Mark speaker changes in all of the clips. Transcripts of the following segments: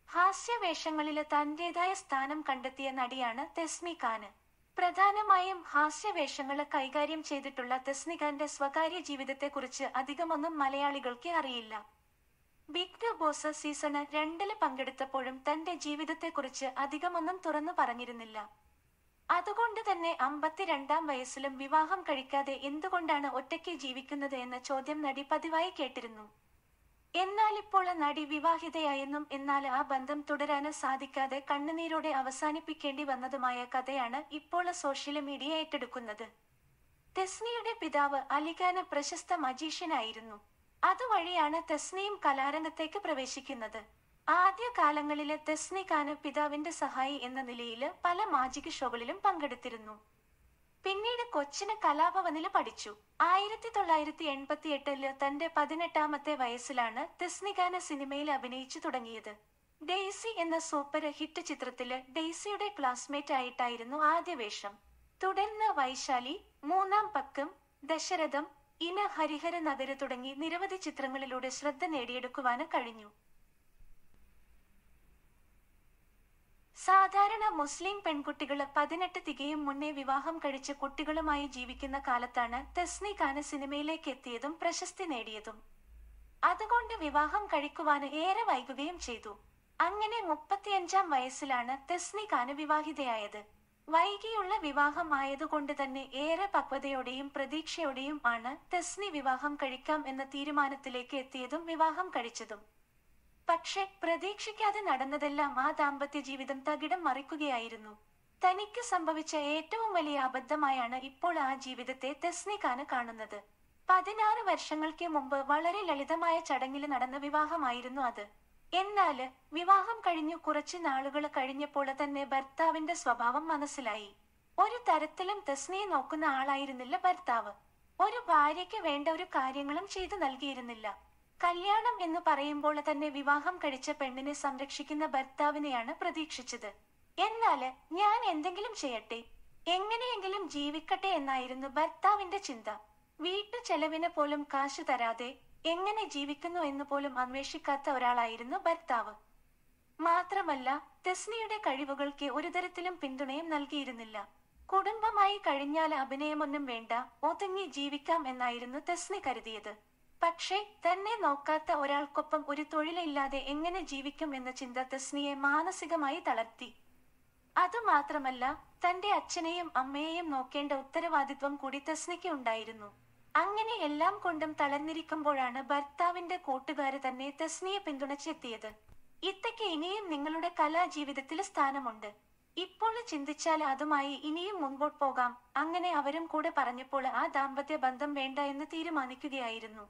Speaker 1: ഹാസ്യവേഷങ്ങളില് തന്റേതായ സ്ഥാനം കണ്ടെത്തിയ നടിയാണ് തെസ്നി ഖാന് പ്രധാനമായും ഹാസ്യവേഷങ്ങള് കൈകാര്യം ചെയ്തിട്ടുള്ള തെസ്നി ഖാന്റെ സ്വകാര്യ ജീവിതത്തെക്കുറിച്ച് അധികമൊന്നും മലയാളികൾക്ക് അറിയില്ല ബിഗ് ബോസ് സീസണ് രണ്ടില് പങ്കെടുത്തപ്പോഴും തന്റെ ജീവിതത്തെക്കുറിച്ച് അധികമൊന്നും തുറന്നു പറഞ്ഞിരുന്നില്ല അതുകൊണ്ട് തന്നെ അമ്പത്തിരണ്ടാം വയസ്സിലും വിവാഹം കഴിക്കാതെ എന്തുകൊണ്ടാണ് ഒറ്റയ്ക്ക് ജീവിക്കുന്നത് എന്ന ചോദ്യം നടി പതിവായി കേട്ടിരുന്നു എന്നാൽ ഇപ്പോൾ നടി വിവാഹിതയായെന്നും എന്നാൽ ആ ബന്ധം തുടരാന് സാധിക്കാതെ കണ്ണുനീരോടെ അവസാനിപ്പിക്കേണ്ടി വന്നതുമായ കഥയാണ് ഇപ്പോൾ സോഷ്യൽ മീഡിയ ഏറ്റെടുക്കുന്നത് തെസ്നിയുടെ പിതാവ് അലിഖാന് പ്രശസ്ത മജീഷ്യനായിരുന്നു അതുവഴിയാണ് തെസ്നിയും കലാരംഗത്തേക്ക് പ്രവേശിക്കുന്നത് ആദ്യ കാലങ്ങളില് തെസ്നി ഖാന് പിതാവിന്റെ സഹായി എന്ന നിലയില് പല മാജിക് ഷോകളിലും പങ്കെടുത്തിരുന്നു പിന്നീട് കൊച്ചിന് കലാഭവനില് പഠിച്ചു ആയിരത്തി തൊള്ളായിരത്തി എൺപത്തി എട്ടില് തന്റെ പതിനെട്ടാമത്തെ വയസ്സിലാണ് തെസ്നി ഖാന് സിനിമയിൽ അഭിനയിച്ചു തുടങ്ങിയത് ഡെയ്സി എന്ന സൂപ്പർ ഹിറ്റ് ചിത്രത്തില് ഡെയ്സിയുടെ ക്ലാസ്മേറ്റ് ആയിട്ടായിരുന്നു ആദ്യ വേഷം തുടർന്ന് വൈശാലി മൂന്നാം പക്കം ദശരഥം ഇന ഹരിഹര നഗര തുടങ്ങി നിരവധി ചിത്രങ്ങളിലൂടെ ശ്രദ്ധ നേടിയെടുക്കുവാന് കഴിഞ്ഞു സാധാരണ മുസ്ലിം പെൺകുട്ടികള് പതിനെട്ട് തികയും മുന്നേ വിവാഹം കഴിച്ച് കുട്ടികളുമായി ജീവിക്കുന്ന കാലത്താണ് തെസ്നി ഖാന് സിനിമയിലേക്ക് എത്തിയതും പ്രശസ്തി നേടിയതും അതുകൊണ്ട് വിവാഹം കഴിക്കുവാന് ഏറെ വൈകുകയും ചെയ്തു അങ്ങനെ മുപ്പത്തിയഞ്ചാം വയസ്സിലാണ് തെസ്നി ഖാന് വിവാഹിതയായത് വൈകിയുള്ള വിവാഹം ആയതുകൊണ്ട് തന്നെ ഏറെ പക്വതയോടെയും പ്രതീക്ഷയോടെയും ആണ് തെസ്നി വിവാഹം കഴിക്കാം എന്ന തീരുമാനത്തിലേക്ക് എത്തിയതും വിവാഹം കഴിച്ചതും പക്ഷെ പ്രതീക്ഷിക്കാതെ നടന്നതെല്ലാം ആ ദാമ്പത്യ ജീവിതം തകിടം മറിക്കുകയായിരുന്നു തനിക്ക് സംഭവിച്ച ഏറ്റവും വലിയ അബദ്ധമായാണ് ഇപ്പോൾ ആ ജീവിതത്തെ തെസ്നി ഖാന് കാണുന്നത് പതിനാറ് വർഷങ്ങൾക്ക് മുമ്പ് വളരെ ലളിതമായ ചടങ്ങിൽ നടന്ന വിവാഹമായിരുന്നു അത് എന്നാല് വിവാഹം കഴിഞ്ഞു കുറച്ചു നാളുകൾ കഴിഞ്ഞപ്പോൾ തന്നെ ഭർത്താവിന്റെ സ്വഭാവം മനസ്സിലായി ഒരു തരത്തിലും തെസ്നിയെ നോക്കുന്ന ആളായിരുന്നില്ല ഭർത്താവ് ഒരു ഭാര്യയ്ക്ക് വേണ്ട ഒരു കാര്യങ്ങളും ചെയ്തു നൽകിയിരുന്നില്ല കല്യാണം എന്ന് പറയുമ്പോൾ തന്നെ വിവാഹം കഴിച്ച പെണ്ണിനെ സംരക്ഷിക്കുന്ന ഭർത്താവിനെയാണ് പ്രതീക്ഷിച്ചത് എന്നാല് ഞാൻ എന്തെങ്കിലും ചെയ്യട്ടെ എങ്ങനെയെങ്കിലും ജീവിക്കട്ടെ എന്നായിരുന്നു ഭർത്താവിന്റെ ചിന്ത വീട്ടു ചെലവിന് പോലും കാശ് തരാതെ എങ്ങനെ ജീവിക്കുന്നു എന്ന് പോലും അന്വേഷിക്കാത്ത ഒരാളായിരുന്നു ഭർത്താവ് മാത്രമല്ല തെസ്നിയുടെ കഴിവുകൾക്ക് ഒരു തരത്തിലും പിന്തുണയും നൽകിയിരുന്നില്ല കുടുംബമായി കഴിഞ്ഞാൽ അഭിനയമൊന്നും വേണ്ട ഒതുങ്ങി ജീവിക്കാം എന്നായിരുന്നു തെസ്നി കരുതിയത് പക്ഷേ തന്നെ നോക്കാത്ത ഒരാൾക്കൊപ്പം ഒരു തൊഴിലില്ലാതെ എങ്ങനെ ജീവിക്കും എന്ന ചിന്ത തെസ്നിയെ മാനസികമായി തളർത്തി അതുമാത്രമല്ല തന്റെ അച്ഛനെയും അമ്മയെയും നോക്കേണ്ട ഉത്തരവാദിത്വം കൂടി തെസ്നിക്ക് ഉണ്ടായിരുന്നു അങ്ങനെ എല്ലാം കൊണ്ടും തളർന്നിരിക്കുമ്പോഴാണ് ഭർത്താവിന്റെ കൂട്ടുകാര് തന്നെ തെസ്നിയെ പിന്തുണച്ചെത്തിയത് ഇത്തയ്ക്ക് ഇനിയും നിങ്ങളുടെ കലാജീവിതത്തിൽ സ്ഥാനമുണ്ട് ഇപ്പോൾ ചിന്തിച്ചാൽ അതുമായി ഇനിയും മുൻപോട്ട് പോകാം അങ്ങനെ അവരും കൂടെ പറഞ്ഞപ്പോൾ ആ ദാമ്പത്യ ബന്ധം വേണ്ട എന്ന് തീരുമാനിക്കുകയായിരുന്നു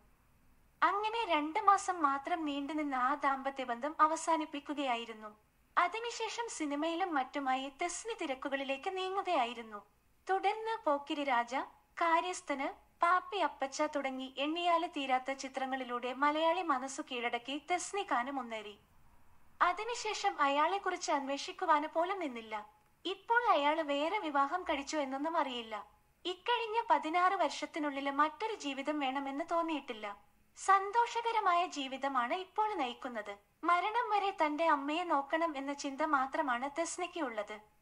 Speaker 1: അങ്ങനെ രണ്ടു മാസം മാത്രം നീണ്ടുനിന്ന ആ ദാമ്പത്യ ബന്ധം അവസാനിപ്പിക്കുകയായിരുന്നു അതിനുശേഷം സിനിമയിലും മറ്റുമായി തെസ്നി തിരക്കുകളിലേക്ക് നീങ്ങുകയായിരുന്നു തുടർന്ന് പോക്കിരി രാജ കാര്യസ്ഥന് പാപ്പി അപ്പച്ച തുടങ്ങി എണ്ണിയാല് തീരാത്ത ചിത്രങ്ങളിലൂടെ മലയാളി മനസ്സു കീഴടക്കി തെസ്നി ഖാന് മുന്നേറി അതിനുശേഷം അയാളെക്കുറിച്ച് അന്വേഷിക്കുവാന് പോലും നിന്നില്ല ഇപ്പോൾ അയാൾ വേറെ വിവാഹം കഴിച്ചു എന്നൊന്നും അറിയില്ല ഇക്കഴിഞ്ഞ പതിനാറ് വർഷത്തിനുള്ളിൽ മറ്റൊരു ജീവിതം വേണമെന്ന് തോന്നിയിട്ടില്ല സന്തോഷകരമായ ജീവിതമാണ് ഇപ്പോൾ നയിക്കുന്നത് മരണം വരെ തന്റെ അമ്മയെ നോക്കണം എന്ന ചിന്ത മാത്രമാണ് തെസ്നിക്ക് ഉള്ളത്